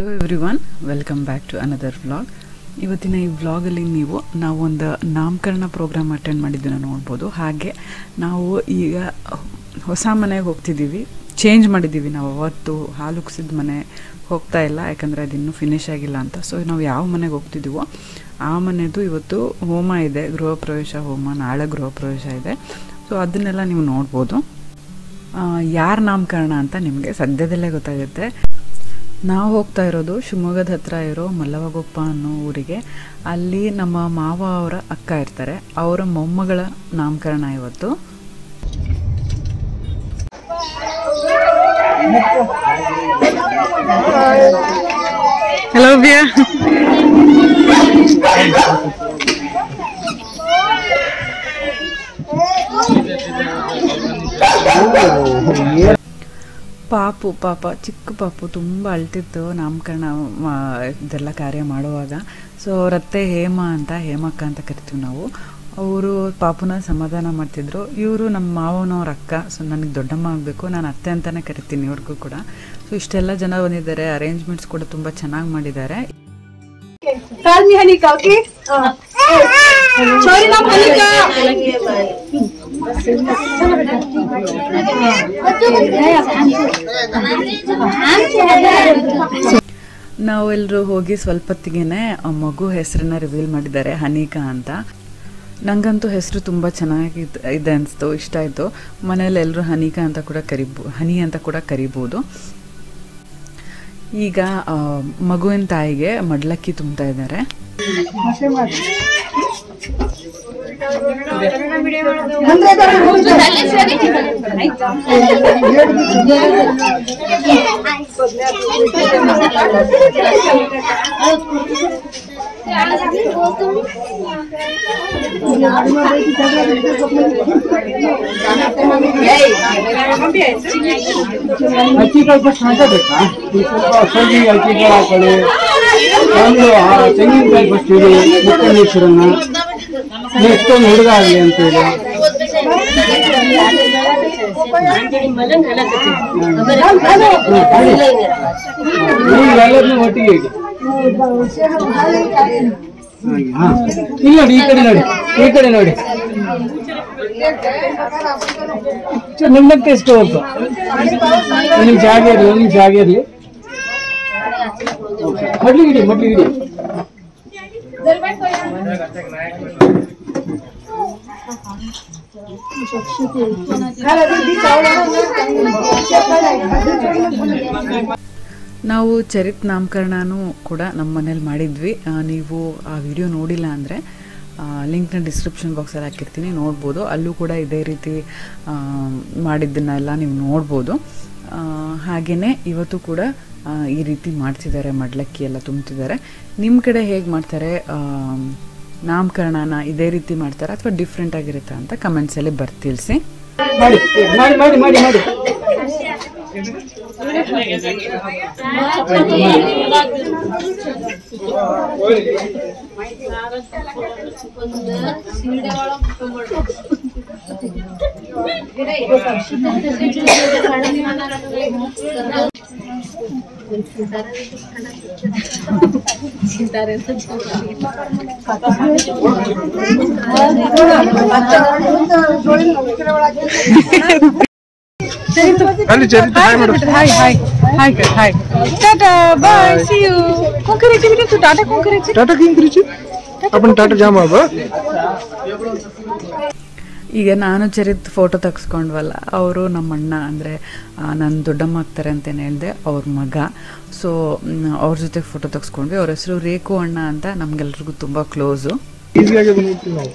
Hello everyone welcome back to another vlog ಇವತ್ತಿನ ಈ ವ್ಲಾಗಲ್ಲಿ ನೀವು ನಾವು ಒಂದು ನಾಮಕರಣ ಪ್ರೋಗ್ರಾಮ್ ಅಟೆಂಡ್ ಮಾಡಿದ್ದನ್ನು ನೋಡ್ಬೋದು ಹಾಗೆ ನಾವು ಈಗ ಹೊಸ ಮನೆಗೆ ಹೋಗ್ತಿದ್ದೀವಿ ಚೇಂಜ್ ಮಾಡಿದ್ದೀವಿ ನಾವು ಅವತ್ತು ಹಾಲು ಉಕ್ಸಿದ ಮನೆ ಹೋಗ್ತಾ ಇಲ್ಲ ಯಾಕಂದರೆ ಅದು ಇನ್ನೂ ಫಿನಿಶ್ ಆಗಿಲ್ಲ ಅಂತ ಸೊ ನಾವು ಯಾವ ಮನೆಗೆ ಹೋಗ್ತಿದ್ದೀವೋ ಆ ಮನೆದು ಇವತ್ತು ಹೋಮ ಇದೆ ಗೃಹ ಪ್ರವೇಶ ಹೋಮ ನಾಳೆ ಗೃಹ ಪ್ರವೇಶ ಇದೆ ಸೊ ಅದನ್ನೆಲ್ಲ ನೀವು ನೋಡ್ಬೋದು ಯಾರ ನಾಮಕರಣ ಅಂತ ನಿಮಗೆ ಸದ್ಯದಲ್ಲೇ ಗೊತ್ತಾಗುತ್ತೆ ನಾವು ಹೋಗ್ತಾ ಇರೋದು ಶಿವಮೊಗ್ಗದ ಹತ್ರ ಇರೋ ಮಲ್ಲವಗೊಪ್ಪ ಅನ್ನೋ ಊರಿಗೆ ಅಲ್ಲಿ ನಮ್ಮ ಮಾವ ಅವರ ಅಕ್ಕ ಇರ್ತಾರೆ ಅವರ ಮೊಮ್ಮಗಳ ನಾಮಕರಣ ಇವತ್ತು ಹಲೋ ಬಿಯಾ ಪಾಪು ಪಾಪ ಚಿಕ್ಕ ಪಾಪು ತುಂಬ ಅಳ್ತಿತ್ತು ನಾಮಕರಣ ಮಾ- ಇದೆಲ್ಲ ಕಾರ್ಯ ಮಾಡುವಾಗ ಸೊ ಅವ್ರ ಅತ್ತೆ ಹೇಮ ಅಂತ ಹೇಮಕ್ಕ ಅಂತ ಕರಿತೀವಿ ನಾವು ಅವರು ಪಾಪುನ ಸಮಾಧಾನ ಮಾಡ್ತಿದ್ರು ಇವರು ನಮ್ಮ ಮಾವನವ್ರ ಅಕ್ಕ ಸೊ ನನಗೆ ದೊಡ್ಡಮ್ಮ ಆಗಬೇಕು ನಾನು ಅತ್ತೆ ಅಂತಲೇ ಕರಿತೀನಿ ಇವ್ರಿಗೂ ಕೂಡ ಸೊ ಇಷ್ಟೆಲ್ಲ ಜನ ಬಂದಿದ್ದಾರೆ ಅರೇಂಜ್ಮೆಂಟ್ಸ್ ಕೂಡ ತುಂಬ ಚೆನ್ನಾಗಿ ಮಾಡಿದ್ದಾರೆ Call me Hanika, okay? Sorry, not Hanika. ನಾವೆಲ್ಲರೂ ಹೋಗಿ ಸ್ವಲ್ಪ ಹೊತ್ತಿಗೆನೆ ಆ ಮಗು ಹೆಸರನ್ನ ರಿವೀಲ್ ಮಾಡಿದ್ದಾರೆ ಹನಿಕಾ ಅಂತ ನಂಗಂತೂ ಹೆಸರು ತುಂಬ ಚೆನ್ನಾಗಿ ಇದೆ ಅನಿಸ್ತು ಇಷ್ಟ ಆಯಿತು ಮನೇಲಿ ಎಲ್ಲರೂ ಹನಿಕಾ ಅಂತ ಕೂಡ ಕರಿಬೋ ಹನಿ ಅಂತ ಕೂಡ ಕರಿಬೋದು ಈಗ ಆ, ಮಗುವಿನ ತಾಯಿಗೆ ಮಡ್ಲಕ್ಕಿ ತುಂಬ್ತಾ ಇದ್ದಾರೆ ಅಕ್ಕಿಕಾಳು ಫಸ್ಟ್ ಹಾಕಬೇಕಾ ಈ ಸ್ವಲ್ಪ ಸೋಗಿ ಅಕ್ಕಿಕಾಳು ಹಾಕೊಳ್ಳಿ ಒಂದು ಆ ತೆಂಗಿನಕಾಯಿ ಫಸ್ಟ್ ಇಡಿ ಮುಕ್ಕನೇಶ್ವರನ್ನ ನೆಕ್ಸ್ಟ್ ಒಂದು ಹುಡುಗ ಆಗಲಿ ಅಂತೇಳಿ ಎಲ್ಲರನ್ನೂ ಒಟ್ಟಿಗೆ ಇಡಿ ಹಾ. ಇಲ್ಲಿ ನೋಡಿ ಈ ಕಡೆ ನೋಡಿ ಈ ಕಡೆ ನೋಡಿ ನಿಮ್ಮಕ್ಕೆ ಎಷ್ಟು ಹೋಗ್ತು ನಿಮ್ಗೆ ಜಾಗ ಇರಲಿ ನಿಮ್ಗೆ ಜಾಗ ಇರಲಿ ಮಡ್ಲಿಗೆ ಇಡಿ ಮಡ್ಲಿಗೆ ಇಡಿ ನಾವು ಚರಿತ್ ನಾಮಕರಣನೂ ಕೂಡ ನಮ್ಮ ಮನೇಲಿ ಮಾಡಿದ್ವಿ ಆ, ನೀವು ಆ ವಿಡಿಯೋ ನೋಡಿಲ್ಲ ಅಂದರೆ ಲಿಂಕ್ನ ಡಿಸ್ಕ್ರಿಪ್ಷನ್ ಬಾಕ್ಸಲ್ಲಿ ಹಾಕಿರ್ತೀನಿ ನೋಡ್ಬೋದು ಅಲ್ಲೂ ಕೂಡ ಇದೇ ರೀತಿ ಆ, ಮಾಡಿದ್ದನ್ನೆಲ್ಲ ನೀವು ನೋಡ್ಬೋದು ಹಾಗೆಯೇ ಇವತ್ತು ಕೂಡ ಆ, ಈ ರೀತಿ ಮಾಡ್ತಿದ್ದಾರೆ ಮಡ್ಲಕ್ಕಿ ಎಲ್ಲ ತುಂಬ್ತಿದ್ದಾರೆ ನಿಮ್ಮ ಕಡೆ ಹೇಗೆ ಮಾಡ್ತಾರೆ ಆ, ನಾಮಕರಣನ ಇದೇ ರೀತಿ ಮಾಡ್ತಾರೆ ಅಥವಾ ಡಿಫ್ರೆಂಟ್ ಆಗಿರುತ್ತಾ ಅಂತ ಕಮೆಂಟ್ಸಲ್ಲಿ ಬರ್ತಿಳಿಸಿ ಮಾಡಿ ಮಾಡಿ ಮಾಡಿ ಮಾಡಿ ಮಾಡಿ ಅಲ್ಲಿ ಚರಿತ್ರೆ ಹಾಯ್ ಮಾಡು hi hi hi hi tata bye see you ಕೊಂಕರಿಚಿ ಬಿಟ್ಟು ಟಾಟಾ ಕೊಂಕರಿಚಿ ಟಾಟಾ ಕಿಂಗ್ ಕುರಿಚು आपण टाटा जाम अब ಈಗ ನಾನು ಚರಿತ್ ಫೋಟೋ ತೆಗೆಸ್ಕೊಂಡ್ವಲ್ಲ ಅವರು ನಮ್ಮ ಅಣ್ಣ ಅಂದರೆ ನನ್ನ ದೊಡ್ಡಮ್ಮ ಆಗ್ತಾರೆ ಅಂತೇನು ಹೇಳಿದೆ ಅವ್ರ ಮಗ ಸೊ ಅವ್ರ ಜೊತೆ ಫೋಟೋ ತೆಗೆಸ್ಕೊಂಡ್ವಿ ಅವ್ರ ಹೆಸರು ರೇಖು ಅಣ್ಣ ಅಂತ ನಮ್ಗೆಲ್ರಿಗೂ ತುಂಬ ಕ್ಲೋಸು ಈಸಿ ಆಗಿ ನೋಡ್ತೀವಿ ನಾವು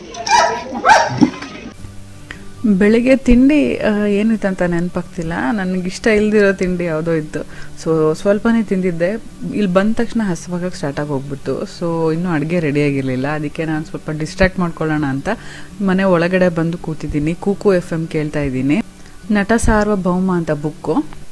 ಬೆಳಿಗ್ಗೆ ತಿಂಡಿ ಆ, ಏನಿತ್ತು ಅಂತ ನೆನಪಾಗ್ತಿಲ್ಲ ನನಗಿಷ್ಟ ಇಲ್ದಿರೋ ತಿಂಡಿ ಯಾವುದೋ ಇತ್ತು ಸೊ ಸ್ವಲ್ಪನೇ ತಿಂದಿದ್ದೆ ಇಲ್ಲಿ ಬಂದ ತಕ್ಷಣ ಹಸುವಾಗಕ್ಕೆ ಸ್ಟಾರ್ಟ್ ಆಗಿ ಹೋಗ್ಬಿಟ್ಟು ಸೊ ಇನ್ನೂ ಅಡುಗೆ ರೆಡಿ ಆಗಿರಲಿಲ್ಲ ಅದಕ್ಕೆ ನಾನು ಸ್ವಲ್ಪ ಡಿಸ್ಟ್ರಾಕ್ಟ್ ಮಾಡ್ಕೊಳ್ಳೋಣ ಅಂತ ಮನೆ ಒಳಗಡೆ ಬಂದು ಕೂತಿದ್ದೀನಿ ಕೂಕು ಎಫ್ ಎಮ್ ಕೇಳ್ತಾ ಇದ್ದೀನಿ ನಟ ಸಾರ್ವಭೌಮ ಅಂತ ಬುಕ್ಕು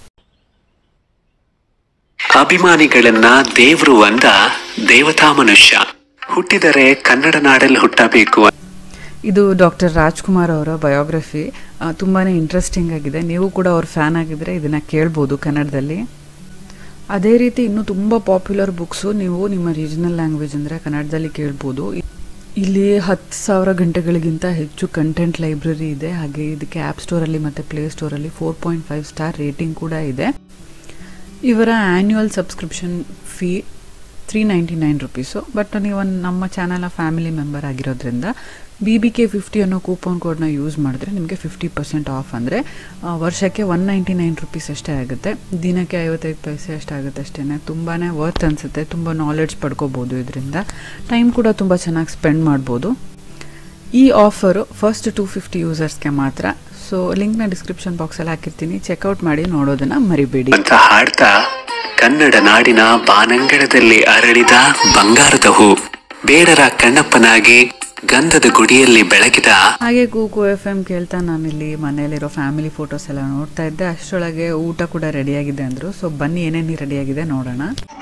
ಅಭಿಮಾನಿಗಳನ್ನ ದೇವ್ರು ಅಂದ ದೇವತಾ ಮನುಷ್ಯ ಹುಟ್ಟಿದರೆ ಕನ್ನಡ ನಾಡಲ್ಲಿ ಹುಟ್ಟಬೇಕು ಇದು ಡಾಕ್ಟರ್ ರಾಜ್ಕುಮಾರ್ ಅವರ ಬಯೋಗ್ರಫಿ ತುಂಬಾ ಇಂಟ್ರೆಸ್ಟಿಂಗ್ ಆಗಿದೆ ನೀವು ಕೂಡ ಅವ್ರ ಫ್ಯಾನ್ ಆಗಿದ್ರೆ ಇದನ್ನು ಕೇಳ್ಬೋದು ಕನ್ನಡದಲ್ಲಿ ಅದೇ ರೀತಿ ಇನ್ನೂ ತುಂಬ ಪಾಪ್ಯುಲರ್ ಬುಕ್ಸು ನೀವು ನಿಮ್ಮ ರೀಜನಲ್ ಲ್ಯಾಂಗ್ವೇಜ್ ಅಂದರೆ ಕನ್ನಡದಲ್ಲಿ ಕೇಳ್ಬೋದು ಇಲ್ಲಿ ಹತ್ತು ಸಾವಿರ ಗಂಟೆಗಳಿಗಿಂತ ಹೆಚ್ಚು ಕಂಟೆಂಟ್ ಲೈಬ್ರರಿ ಇದೆ ಹಾಗೆ ಇದಕ್ಕೆ ಆ್ಯಪ್ ಸ್ಟೋರಲ್ಲಿ ಮತ್ತು ಪ್ಲೇ ಸ್ಟೋರಲ್ಲಿ four point five star rating ಕೂಡ ಇದೆ ಇವರ annual subscription fee three ninety nine rupees but ನೀವು ನಮ್ಮ ಚಾನಲ್ ಫ್ಯಾಮಿಲಿ ಮೆಂಬರ್ ಆಗಿರೋದ್ರಿಂದ ಬಿ ಬಿ ಕೆ ಫಿಫ್ಟಿ ಅನ್ನೋ ಕೂಪನ್ ಕೋಡ್ನ ಯೂಸ್ ಮಾಡಿದ್ರೆ ನಿಮಗೆ ಫಿಫ್ಟಿ ಪರ್ಸೆಂಟ್ ಆಫ್ ಅಂದರೆ ವರ್ಷಕ್ಕೆ ಒನ್ ನೈಂಟಿ ನೈನ್ ರುಪೀಸ್ ಅಷ್ಟೇ ಆಗುತ್ತೆ ದಿನಕ್ಕೆ ಐವತ್ತೈದು ಪೈಸೆ ಅಷ್ಟಾಗುತ್ತೆ ಅಷ್ಟೇ ತುಂಬಾ ವರ್ತ್ ಅನಿಸುತ್ತೆ ತುಂಬ ನಾಲೆಡ್ಜ್ ಪಡ್ಕೋಬೋದು ಇದರಿಂದ ಟೈಮ್ ಕೂಡ ತುಂಬ ಚೆನ್ನಾಗಿ ಸ್ಪೆಂಡ್ ಮಾಡ್ಬೋದು ಈ ಆಫರು ಫಸ್ಟ್ ಟೂ ಫಿಫ್ಟಿ ಯೂಸರ್ಸ್ಗೆ ಮಾತ್ರ ಸೊ ಲಿಂಕ್ನ ಡಿಸ್ಕ್ರಿಪ್ಷನ್ ಬಾಕ್ಸಲ್ಲಿ ಹಾಕಿರ್ತೀನಿ ಚೆಕ್ಔಟ್ ಮಾಡಿ ನೋಡೋದನ್ನ ಮರಿಬೇಡಿ ಅಂತ ಹಾಡ್ತಾ ಕನ್ನಡ ನಾಡಿನ ಬಾನಂಗಳದಲ್ಲಿ ಅರಳಿದ ಬಂಗಾರದ ಹೂ ಬೇಡರ ಕಣ್ಣಪ್ಪನಾಗಿ ಗಂಧದ ಗುಡಿಯಲ್ಲಿ ಬೆಳಗಿದ ಹಾಗೆ ಕೂಕು ಎಫ್ ಎಮ್ ಕೇಳ್ತಾ ನಾನಿಲ್ಲಿ ಮನೇಲಿರೋ ಫ್ಯಾಮಿಲಿ ಫೋಟೋಸ್ ಎಲ್ಲ ನೋಡ್ತಾ ಇದ್ದೆ ಅಷ್ಟರೊಳಗೆ ಊಟ ಕೂಡ ರೆಡಿಯಾಗಿದೆ ಅಂದರು ಸೊ ಬನ್ನಿ ಏನೇನು ರೆಡಿಯಾಗಿದೆ ನೋಡೋಣ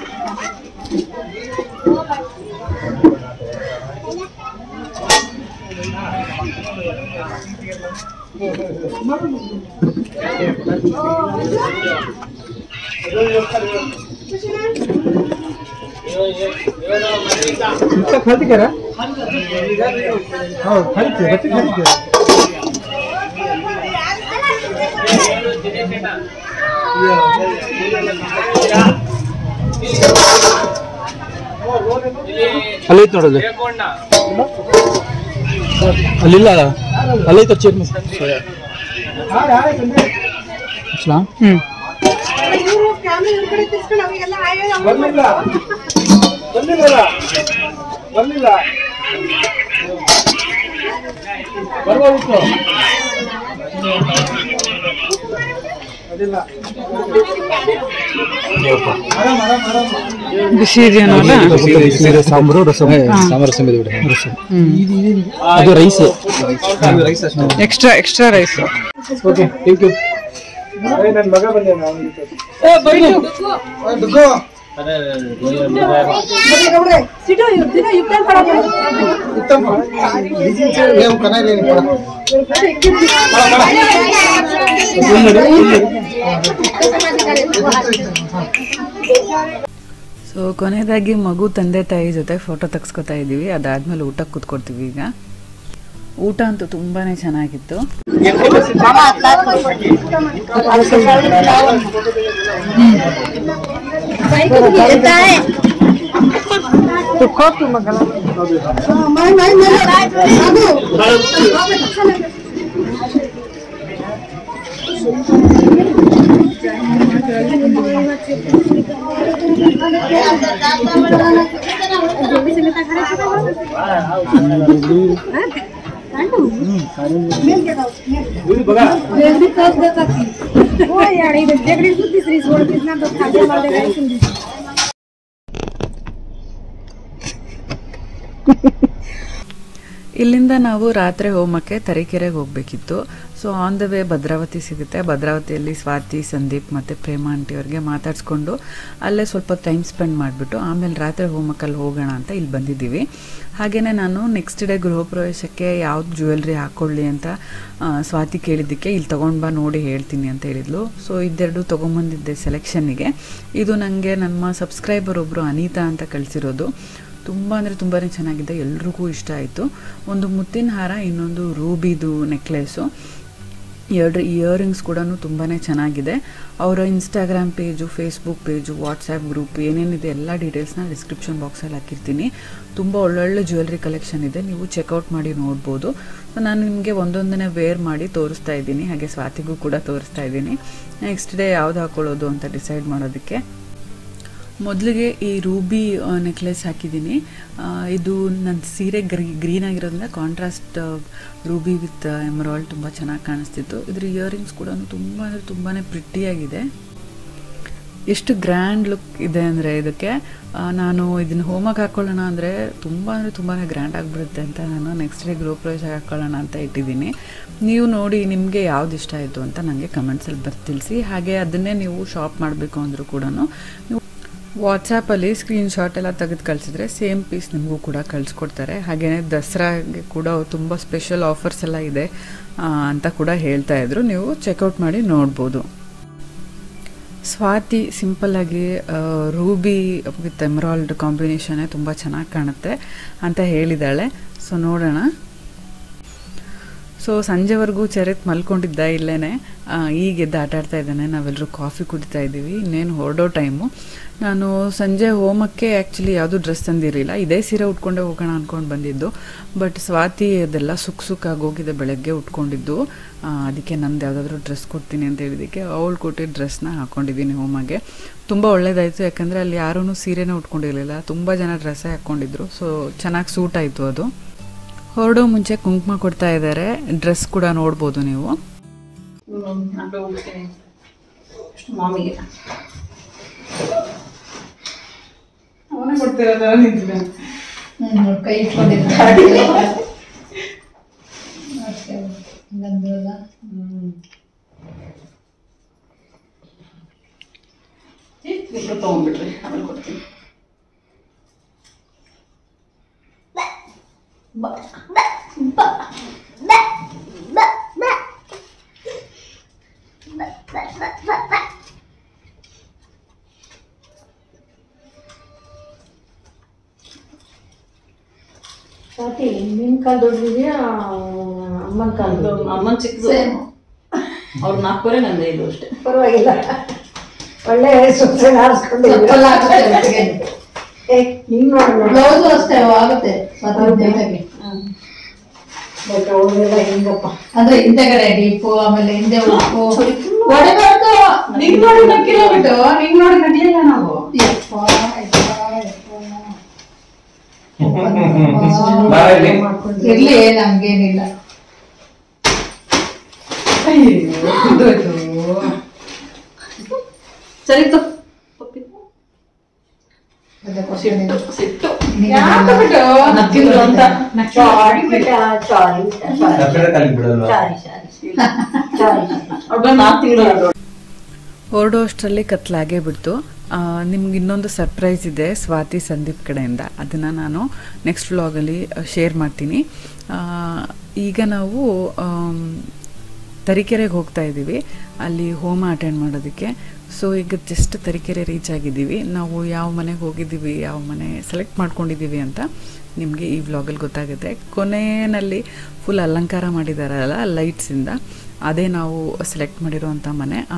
इतना खाली करा हाँ खाली थे बच्चे खाली थे ಅಲ್ಲೈತ್ ನೋಡೋದು ಅಲ್ಲಿಲ್ಲ ಅಲ್ಲೈತ ಚೇರ್ ಹ್ಮ್ ಇವರು ಫ್ಯಾಮಿಲಿ ಕಡೆ ತಿರ್ಸ್ಕೊಂಡು ಅವಾಗೆಲ್ಲ ಆಯೋ ಬರ್ಲಿಲ್ಲ ಬರ್ಲಿಲ್ಲ ಬರ್ಲಿಲ್ಲ ಬರ್ಬೋದಿತ್ತು ಅದಿಲ್ಲ ಆರಾಮ್ ಆರಾಮ್ ಆರಾಮ್ ಬಿಸಿ ಇದೆಯಲ್ಲ ಸಾಂಬಾರು ರಸಂ ಸಾಂಬಾರು ರಸಂ ಇದೆ ಬಿಡಿ ರಸಂ ಅದು ರೈಸ್ ರೈಸ್ ಅಷ್ಟೇ extra extra rice okay thank you ನನ್ನ ಮಗ ಬಂದೆ ನಾವು ಸಿಟು ದಿನ ಯುಕ್ತನ್ ಪಡ ಸೊ ಕೊನೆಯದಾಗಿ ಮಗು ತಂದೆ ತಾಯಿ ಜೊತೆ ಫೋಟೋ ತೆಗ್ಸ್ಕೊತಾ ಇದ್ದೀವಿ ಅದಾದ್ಮೇಲೆ ಊಟಕ್ಕೆ ಕೂತ್ಕೊಡ್ತೀವಿ ಈಗ ಊಟ ಅಂತೂ ತುಂಬಾನೇ ಚೆನ್ನಾಗಿತ್ತು ಇಲ್ಲಿಂದ ನಾವು ರಾತ್ರಿ ಹೋಮಕ್ಕೆ ತರೀಕೆರೆಗೆ ಹೋಗ್ಬೇಕಿತ್ತು so on the way Bhadravati ಸಿಗುತ್ತೆ ಭದ್ರಾವತಿಯಲ್ಲಿ ಸ್ವಾತಿ ಸಂದೀಪ್ ಮತ್ತು ಪ್ರೇಮ ಆಂಟಿ ಅವ್ರಿಗೆ ಮಾತಾಡಿಸ್ಕೊಂಡು ಅಲ್ಲೇ ಸ್ವಲ್ಪ ಟೈಮ್ ಸ್ಪೆಂಡ್ ಮಾಡಿಬಿಟ್ಟು ಆಮೇಲೆ ರಾತ್ರಿ ಹೋಮಕ್ಕಲ್ಲಿ ಹೋಗೋಣ ಅಂತ ಇಲ್ಲಿ ಬಂದಿದ್ದೀವಿ ಹಾಗೆಯೇ ನಾನು ನೆಕ್ಸ್ಟ್ ಡೇ ಗೃಹ ಪ್ರವೇಶಕ್ಕೆ ಯಾವ್ದು ಜ್ಯುವೆಲ್ರಿ ಹಾಕ್ಕೊಳ್ಳಿ ಅಂತ ಆ, ಸ್ವಾತಿ ಕೇಳಿದ್ದಕ್ಕೆ ಇಲ್ಲಿ ತೊಗೊಂಡು ಬಾ ನೋಡಿ ಹೇಳ್ತೀನಿ ಅಂತ ಹೇಳಿದ್ಲು ಸೊ ಇದೆರಡು ತೊಗೊಂಬಂದಿದ್ದೆ ಸೆಲೆಕ್ಷನ್ನಿಗೆ ಇದು ನನಗೆ ನಮ್ಮ ಸಬ್ಸ್ಕ್ರೈಬರ್ ಒಬ್ಬರು ಅನಿತಾ ಅಂತ ಕಳಿಸಿರೋದು ತುಂಬ ಅಂದರೆ ತುಂಬಾ ಚೆನ್ನಾಗಿದೆ ಎಲ್ರಿಗೂ ಇಷ್ಟ ಆಯಿತು ಒಂದು ಮುತ್ತಿನ ಹಾರ ಇನ್ನೊಂದು ರೂಬಿದು ನೆಕ್ಲೆಸು ಎರಡು ಇಯರಿಂಗ್ಸ್ ಕೂಡ ತುಂಬಾ ಚೆನ್ನಾಗಿದೆ ಅವರ Instagram page Facebook page WhatsApp group ಏನೇನಿದೆ ಎಲ್ಲ ಡೀಟೇಲ್ಸ್ನ ಡಿಸ್ಕ್ರಿಪ್ಷನ್ ಬಾಕ್ಸಲ್ಲಿ ಹಾಕಿರ್ತೀನಿ ತುಂಬ ಒಳ್ಳೊಳ್ಳೆ ಜ್ಯುವೆಲ್ರಿ ಕಲೆಕ್ಷನ್ ಇದೆ ನೀವು ಚೆಕ್ಔಟ್ ಮಾಡಿ ನೋಡ್ಬೋದು ನಾನು ನಿಮಗೆ ಒಂದೊಂದನೇ ವೇರ್ ಮಾಡಿ ತೋರಿಸ್ತಾ ಇದ್ದೀನಿ ಹಾಗೆ ಸ್ವಾತಿಗೂ ಕೂಡ ತೋರಿಸ್ತಾ ಇದ್ದೀನಿ ನೆಕ್ಸ್ಟ್ ಡೇ ಯಾವ್ದು ಹಾಕೊಳ್ಳೋದು ಅಂತ ಡಿಸೈಡ್ ಮಾಡೋದಕ್ಕೆ ಮೊದಲಿಗೆ ಈ ರೂಬಿ ನೆಕ್ಲೆಸ್ ಹಾಕಿದ್ದೀನಿ ಆ, ಇದು ನನ್ನ ಸೀರೆ ಗ್ರೀ ಗ್ರೀನ್ ಆಗಿರೋದ್ರಿಂದ ಕಾಂಟ್ರಾಸ್ಟ್ ರೂಬಿ ವಿತ್ ಎಮರಾಲ್ಡ್ ತುಂಬ ಚೆನ್ನಾಗಿ ಕಾಣಿಸ್ತಿತ್ತು ಇದ್ರ ಇಯರಿಂಗ್ಸ್ ಕೂಡ ತುಂಬ ಅಂದರೆ ತುಂಬಾ ಪ್ರಿಟ್ಟಿಯಾಗಿದೆ ಎಷ್ಟು ಗ್ರ್ಯಾಂಡ್ ಲುಕ್ ಇದೆ ಅಂದರೆ ಇದಕ್ಕೆ ಆ, ನಾನು ಇದನ್ನು ಹೋಮಕ್ಕೆ ಹಾಕ್ಕೊಳ್ಳೋಣ ಅಂದರೆ ತುಂಬ ಅಂದರೆ ತುಂಬಾ ಗ್ರ್ಯಾಂಡ್ ಆಗಿಬಿಡುತ್ತೆ ಅಂತ ನಾನು ನೆಕ್ಸ್ಟ್ ಡೇ ಗೃಹ ಪ್ರವೇಶ ಹಾಕ್ಕೊಳ್ಳೋಣ ಅಂತ ಇಟ್ಟಿದ್ದೀನಿ ನೀವು ನೋಡಿ ನಿಮಗೆ ಯಾವ್ದು ಇಷ್ಟ ಆಯಿತು ಅಂತ ನನಗೆ ಕಮೆಂಟ್ಸಲ್ಲಿ ಬರ್ದು ತಿಳಿಸಿ ಹಾಗೆ ಅದನ್ನೇ ನೀವು ಶಾಪ್ ಮಾಡಬೇಕು ಅಂದರೂ ಕೂಡ ನೀವು ವಾಟ್ಸಾಪಲ್ಲಿ ಸ್ಕ್ರೀನ್ಶಾಟ್ ಎಲ್ಲ ತೆಗೆದು ಕಳಿಸಿದ್ರೆ ಸೇಮ್ ಪೀಸ್ ನಿಮಗೂ ಕೂಡ ಕಳಿಸ್ಕೊಡ್ತಾರೆ ಹಾಗೆಯೇ ದಸರಾಗೆ ಕೂಡ ತುಂಬ ಸ್ಪೆಷಲ್ ಆಫರ್ಸ್ ಎಲ್ಲ ಇದೆ ಆ, ಅಂತ ಕೂಡ ಹೇಳ್ತಾ ಇದ್ರು ನೀವು ಚೆಕ್ಔಟ್ ಮಾಡಿ ನೋಡ್ಬೋದು ಸ್ವಾತಿ ಸಿಂಪಲ್ಲಾಗಿ ರೂಬಿ ವಿತ್ ಎಮ್ರಾಲ್ಡ್ ಕಾಂಬಿನೇಷನ್ನೇ ತುಂಬ ಚೆನ್ನಾಗಿ ಕಾಣುತ್ತೆ ಅಂತ ಹೇಳಿದ್ದಾಳೆ ಸೊ ನೋಡೋಣ ಸೊ ಸಂಜೆವರೆಗೂ ಚರಿತ್ ಮಲ್ಕೊಂಡಿದ್ದ ಇಲ್ಲೇ ಈಗ ಎದ್ದು ಆಟ ಆಡ್ತಾ ಇದ್ದಾನೆ ನಾವೆಲ್ಲರೂ ಕಾಫಿ ಕುಡಿತಾ ಇದ್ದೀವಿ ಇನ್ನೇನು ಹೊರಡೋ ಟೈಮು ನಾನು ಸಂಜೆ ಹೋಮಕ್ಕೆ ಆ್ಯಕ್ಚುಲಿ ಯಾವುದೂ ಡ್ರೆಸ್ ತಂದಿರಲಿಲ್ಲ ಇದೇ ಸೀರೆ ಉಟ್ಕೊಂಡೇ ಹೋಗೋಣ ಅಂದ್ಕೊಂಡು ಬಂದಿದ್ದು ಬಟ್ ಸ್ವಾತಿ ಅದೆಲ್ಲ ಸುಕ್ ಸುಕ್ಕಾಗಿ ಹೋಗಿದೆ ಬೆಳಗ್ಗೆ ಉಟ್ಕೊಂಡಿದ್ದು ಆ, ಅದಕ್ಕೆ ನಂದು ಯಾವುದಾದ್ರೂ ಡ್ರೆಸ್ ಕೊಡ್ತೀನಿ ಅಂತ ಹೇಳಿದ್ದಕ್ಕೆ ಅವಳು ಕೊಟ್ಟಿದ್ದ ಡ್ರೆಸ್ನ ಹಾಕ್ಕೊಂಡಿದ್ದೀನಿ ಹೋಮಗೆ ತುಂಬ ಒಳ್ಳೇದಾಯಿತು ಯಾಕಂದರೆ ಅಲ್ಲಿ ಯಾರೂ ಸೀರೆನೇ ಉಟ್ಕೊಂಡಿರಲಿಲ್ಲ ತುಂಬ ಜನ ಡ್ರೆಸ್ಸೇ ಹಾಕ್ಕೊಂಡಿದ್ರು ಸೊ ಚೆನ್ನಾಗಿ ಸೂಟ್ ಆಯಿತು ಅದು ಹೊರಡೋ ಮುಂಚೆ ಕುಂಕುಮ ಕೊಡ್ತಾ ಇದ್ದಾರೆ ಡ್ರೆಸ್ ಕೂಡ ನೋಡ್ಬೋದು ನೀವು ಮಾಮಿಗೆ ಅವನೇ ಕೊಡ್ತಿರೋ ಥರ ನಿಂತಿದ್ದಾನೆ ಹ್ಮ್, ಕೈ ಇಟ್ಕೊಂಡಿದ್ದಾರೆ ಗಂಧದ ಇಬ್ರು ತೊಗೊಂಡ್ಬಿಟ್ರಿ ಆಮೇಲೆ ಕೊಡ್ತೀನಿ ಸ್ವಾತಿ ನಿನ್ ಕಾಲ್ ದೊಡ್ಡದಿದೆಯಾ ಅಮ್ಮನ ಕಾಲ್ ಅಮ್ಮನ್ ಚಿಕ್ಕದು ಅವ್ರ ನಾಲ್ಕೂವರೆ ನಂದು ಐದು ಅಷ್ಟೇ ಪರವಾಗಿಲ್ಲ ಒಳ್ಳೆ ಸೊಸೆ ಆರಿಸ್ಕೊಂಡಿದ್ದೀರಾ ಏ ಹಿಂಗ್ ನೋಡು ಬ್ಲೌಸು ಅಷ್ಟೇ ಆಗುತ್ತೆ ಸ್ವಾತಂತ್ರ್ಯದಾಗೆ ಬಟ್ ಅವ್ರಿಗೆಲ್ಲ ಹಿಂಗಪ್ಪ ಅಂದ್ರೆ ಹಿಂದೆಗಡೆ ಡೀಪು ಆಮೇಲೆ ಹಿಂದೆ ಉಪ್ಪು ಹೊಡಿಬಾರ್ದು ನಿಂಗ್ ನೋಡಿ ನಕ್ಕಿಲ್ಲ ಬಿಟ್ಟು ನಿಂಗ್ ನೋಡಿ ನಡಿಯಲ್ಲ ನಾವು ಯಪ್ಪ, ಯಪ್ಪ, ಯಪ್ಪ. ಇರ್ಲಿ ನಮ್ಗೇನಿಲ್ಲ ಸರಿ ತು ಸಿಟ್ಟು ಸಿಟ್ಟು ನಕ್ಕಿದ್ರು ಅಂತ ಸಾರಿ ಬೇಟ ಸಾರಿ ಸಾರಿ ಸಾರಿ ಅವ್ಳು ನಾಲ್ಕು ತಿಂಗಳು ಹೊರಡೋ ಅಷ್ಟರಲ್ಲಿ ಕತ್ಲಾಗೇ ಬಿಡ್ತು ನಿಮ್ಗೆ ಇನ್ನೊಂದು ಸರ್ಪ್ರೈಸ್ ಇದೆ ಸ್ವಾತಿ ಸಂದೀಪ್ ಕಡೆಯಿಂದ ಅದನ್ನು ನಾನು ನೆಕ್ಸ್ಟ್ ವ್ಲಾಗಲ್ಲಿ ಶೇರ್ ಮಾಡ್ತೀನಿ ಆ, ಈಗ ನಾವು ಆಮ್, ತರೀಕೆರೆಗೆ ಹೋಗ್ತಾ ಇದ್ದೀವಿ ಅಲ್ಲಿ ಹೋಮ ಅಟೆಂಡ್ ಮಾಡೋದಕ್ಕೆ ಸೊ ಈಗ ಜಸ್ಟ್ ತರೀಕೆರೆ ರೀಚ್ ಆಗಿದ್ದೀವಿ ನಾವು ಯಾವ ಮನೆಗೆ ಹೋಗಿದ್ದೀವಿ ಯಾವ ಮನೆ ಸೆಲೆಕ್ಟ್ ಮಾಡ್ಕೊಂಡಿದ್ದೀವಿ ಅಂತ ನಿಮಗೆ ಈ ವ್ಲಾಗಲ್ಲಿ ಗೊತ್ತಾಗುತ್ತೆ ಕೊನೆಯಲ್ಲಿ ಫುಲ್ ಅಲಂಕಾರ ಮಾಡಿದಾರಲ್ಲ ಲೈಟ್ಸಿಂದ ಅದೇ ನಾವು ಸೆಲೆಕ್ಟ್ ಮಾಡಿರೋವಂಥ ಮನೆ ಆ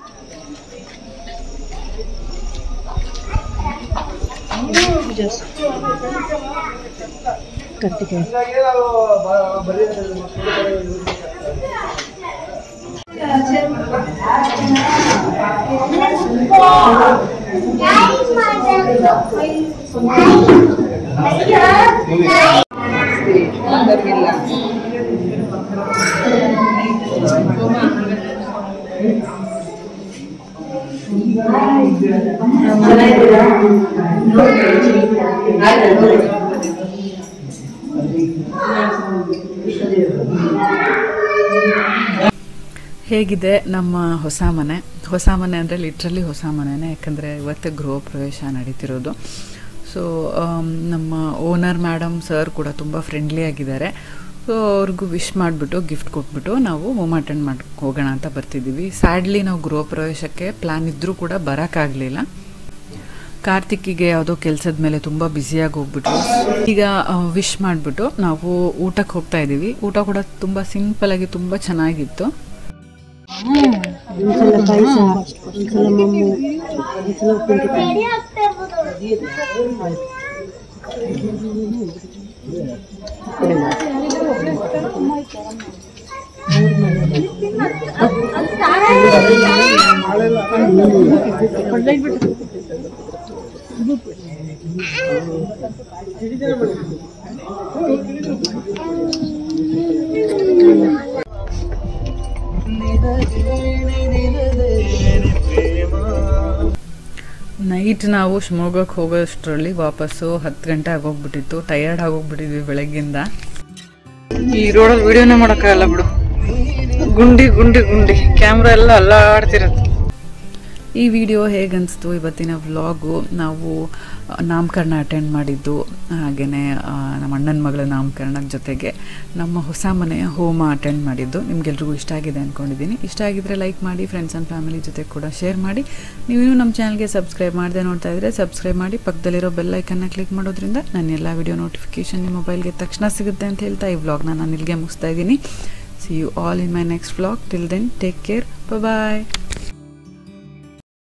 ಹೇಗಿದೆ ನಮ್ಮ ಹೊಸ ಮನೆ ಹೊಸ ಮನೆ ಅಂದರೆ ಲಿಟ್ರಲಿ ಹೊಸ ಮನೆನೇ ಯಾಕಂದರೆ ಇವತ್ತೇ ಗೃಹ ಪ್ರವೇಶ ನಡೀತಿರೋದು ಸೊ ನಮ್ಮ ಓನರ್ ಮೇಡಮ್ ಸರ್ ಕೂಡ ತುಂಬ ಫ್ರೆಂಡ್ಲಿ ಆಗಿದ್ದಾರೆ ಸೊ ಅವ್ರಿಗೂ ವಿಶ್ ಮಾಡಿಬಿಟ್ಟು ಗಿಫ್ಟ್ ಕೊಟ್ಬಿಟ್ಟು ನಾವು ಹೋಮ್ ಅಟೆಂಡ್ ಮಾಡಿ ಹೋಗೋಣ ಅಂತ ಬರ್ತಿದ್ದೀವಿ ಸ್ಯಾಡ್ಲಿ ನಾವು ಗೃಹ ಪ್ರವೇಶಕ್ಕೆ ಪ್ಲ್ಯಾನ್ ಇದ್ದರೂ ಕೂಡ ಬರೋಕ್ಕಾಗಲಿಲ್ಲ ಕಾರ್ತಿಕ್ಕಿಗೆ ಯಾವುದೋ ಕೆಲಸದ ಮೇಲೆ ತುಂಬ ಬ್ಯುಸಿಯಾಗಿ ಹೋಗ್ಬಿಟ್ರು ಈಗ ವಿಶ್ ಮಾಡಿಬಿಟ್ಟು ನಾವು ಊಟಕ್ಕೆ ಹೋಗ್ತಾ ಇದ್ದೀವಿ ಊಟ ಕೂಡ ತುಂಬ ಸಿಂಪಲಾಗಿ ತುಂಬ ಚೆನ್ನಾಗಿತ್ತು ಒಂದ್ಸಲ ಪಾಯಸ ಒಂದ್ಸಲ ಮಮ್ಮು ಒಂದ್ಸಲ ಉಪ್ಪಿನಕಾಯಿ ನೈಟ್ ನಾವು ಶಿವಮೊಗ್ಗಕ್ಕೆ ಹೋಗೋಷ್ಟರಲ್ಲಿ ವಾಪಸ್ಸು ಹತ್ತು ಗಂಟೆ ಆಗೋಗ್ಬಿಟ್ಟಿತ್ತು ಟಯರ್ಡ್ ಆಗೋಗ್ಬಿಟ್ಟಿದ್ವಿ ಬೆಳಗ್ಗಿಂದ ಈ ರೋಡಲ್ಲಿ ವಿಡಿಯೋನೇ ಮಾಡೋಕ್ಕಾಗಲ್ಲ ಬಿಡು ಗುಂಡಿ ಗುಂಡಿ ಗುಂಡಿ ಕ್ಯಾಮ್ರಾ ಎಲ್ಲ ಅಲ್ಲಾಡ್ತಿರುತ್ತೆ ಈ ವಿಡಿಯೋ ಹೇಗನ್ನಿಸ್ತು ಇವತ್ತಿನ ವ್ಲಾಗು ನಾವು ಆ, ನಾಮಕರಣ ಅಟೆಂಡ್ ಮಾಡಿದ್ದು ಹಾಗೆಯೇ ನಮ್ಮ ಅಣ್ಣನ ಮಗಳ ನಾಮಕರಣದ ಜೊತೆಗೆ ನಮ್ಮ ಹೊಸ ಮನೆಯ ಹೋಮ ಅಟೆಂಡ್ ಮಾಡಿದ್ದು ನಿಮ್ಗೆಲ್ರಿಗೂ ಇಷ್ಟ ಆಗಿದೆ ಅಂದ್ಕೊಂಡಿದ್ದೀನಿ ಇಷ್ಟ ಆಗಿದ್ರೆ ಲೈಕ್ ಮಾಡಿ ಫ್ರೆಂಡ್ಸ್ ಆ್ಯಂಡ್ ಫ್ಯಾಮಿಲಿ ಜೊತೆ ಕೂಡ ಶೇರ್ ಮಾಡಿ ನೀವಿನ್ನೂ ನಮ್ಮ ಚಾನಲ್ಗೆ ಸಬ್ಸ್ಕ್ರೈಬ್ ಮಾಡದೆ ನೋಡ್ತಾ ಇದ್ದರೆ ಸಬ್ಸ್ಕ್ರೈಬ್ ಮಾಡಿ ಪಕ್ಕದಲ್ಲಿರೋ ಬೆಲ್ ಐಕನ್ನ ಕ್ಲಿಕ್ ಮಾಡೋದ್ರಿಂದ ನನ್ನ ಎಲ್ಲ ವಿಡಿಯೋ ನೋಟಿಫಿಕೇಷನ್ ನಿಮ್ಮ ಮೊಬೈಲ್ಗೆ ತಕ್ಷಣ ಸಿಗುತ್ತೆ ಅಂತ ಹೇಳ್ತಾ ಈ ವ್ಲಾಗ್ನ ನಾನು ಇಲ್ಲಿಗೆ ಮುಗಿಸ್ತಾ ಇದ್ದೀನಿ see you all in my next vlog till then take care bye